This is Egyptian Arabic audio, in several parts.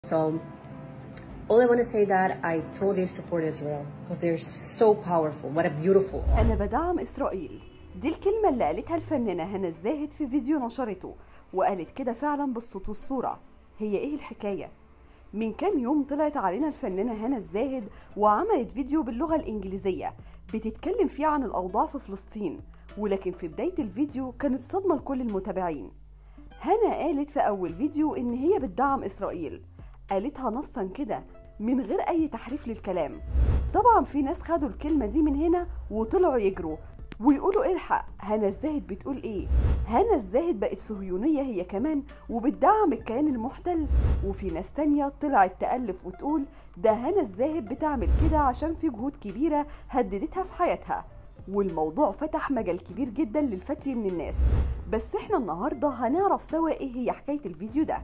So all I want to say that I totally support Israel because they're so powerful. What a beautiful أنا بدعم إسرائيل دي الكلمة اللي قالتها الفنانة هنا الزاهد في فيديو نشرته وقالت كده فعلا بالصوت والصورة هي إيه الحكاية؟ من كام يوم طلعت علينا الفنانة هنا الزاهد وعملت فيديو باللغة الإنجليزية بتتكلم فيه عن الأوضاع في فلسطين ولكن في بداية الفيديو كانت صدمة لكل المتابعين هنا قالت في أول فيديو إن هي بتدعم إسرائيل قالتها نصا كده من غير أي تحريف للكلام طبعا في ناس خدوا الكلمة دي من هنا وطلعوا يجروا ويقولوا الحق هنا الزاهد بتقول ايه هنا الزاهد بقت صهيونية هي كمان وبتدعم الكيان المحتل وفي ناس تانية طلعت تألف وتقول ده هنا الزاهد بتعمل كده عشان في جهود كبيرة هددتها في حياتها والموضوع فتح مجال كبير جدا للفتي من الناس بس احنا النهاردة هنعرف سوا ايه هي حكاية الفيديو ده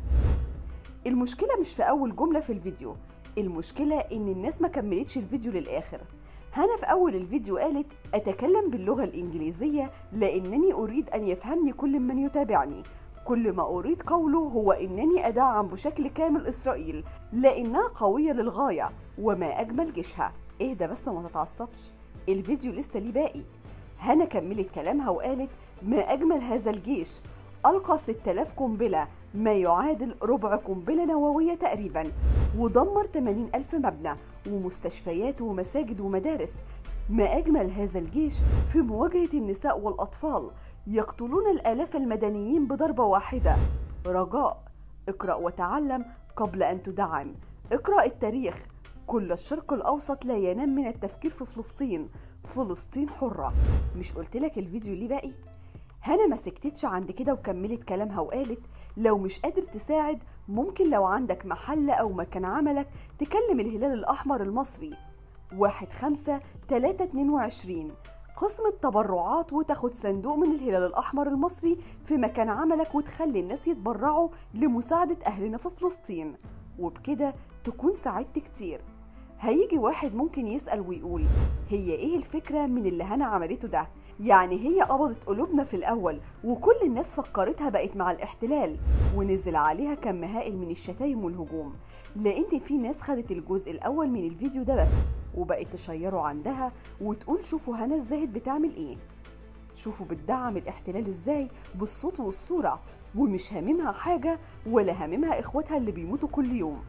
المشكلة مش في أول جملة في الفيديو المشكلة إن الناس ما كملتش الفيديو للآخر هنا في أول الفيديو قالت أتكلم باللغة الإنجليزية لأنني أريد أن يفهمني كل من يتابعني كل ما أريد قوله هو إنني أدعم بشكل كامل إسرائيل لأنها قوية للغاية وما أجمل جيشها اهدى بس وما تتعصبش الفيديو لسه ليه باقي هنا كملت كلامها وقالت ما أجمل هذا الجيش ألقى 6000 قنبلة ما يعادل ربع قنبلة نووية تقريبا ودمر 80 ألف مبنى ومستشفيات ومساجد ومدارس ما أجمل هذا الجيش في مواجهة النساء والأطفال يقتلون الآلاف المدنيين بضربة واحدة رجاء اقرأ وتعلم قبل أن تدعم اقرأ التاريخ كل الشرق الأوسط لا ينام من التفكير في فلسطين فلسطين حرة مش قلت لك الفيديو ليه باقي؟ هنا ما سكتتش عند كده وكملت كلامها وقالت لو مش قادر تساعد ممكن لو عندك محل أو مكان عملك تكلم الهلال الأحمر المصري واحد خمسة تلاتة اتنين وعشرين قسم التبرعات وتاخد صندوق من الهلال الأحمر المصري في مكان عملك وتخلي الناس يتبرعوا لمساعدة أهلنا في فلسطين وبكده تكون ساعدت كتير هيجي واحد ممكن يسأل ويقول هي ايه الفكرة من اللي هنا عملته ده يعني هي قبضت قلوبنا في الأول وكل الناس فكرتها بقت مع الاحتلال ونزل عليها كم هائل من الشتايم والهجوم لأن في ناس خدت الجزء الأول من الفيديو ده بس وبقت تشيره عندها وتقول شوفوا هنا الزاهد بتعمل ايه شوفوا بتدعم الاحتلال ازاي بالصوت والصورة ومش هاممها حاجة ولا هاممها اخواتها اللي بيموتوا كل يوم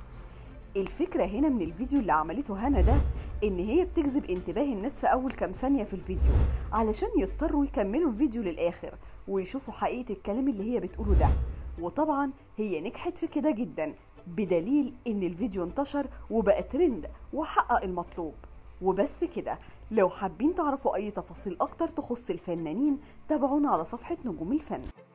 الفكرة هنا من الفيديو اللي عملته هنا ده ان هي بتجذب انتباه الناس في اول كام ثانية في الفيديو علشان يضطروا يكملوا الفيديو للاخر ويشوفوا حقيقة الكلام اللي هي بتقوله ده وطبعا هي نجحت في كده جدا بدليل ان الفيديو انتشر وبقى ترند وحقق المطلوب وبس كده لو حابين تعرفوا اي تفاصيل اكتر تخص الفنانين تابعونا على صفحة نجوم الفن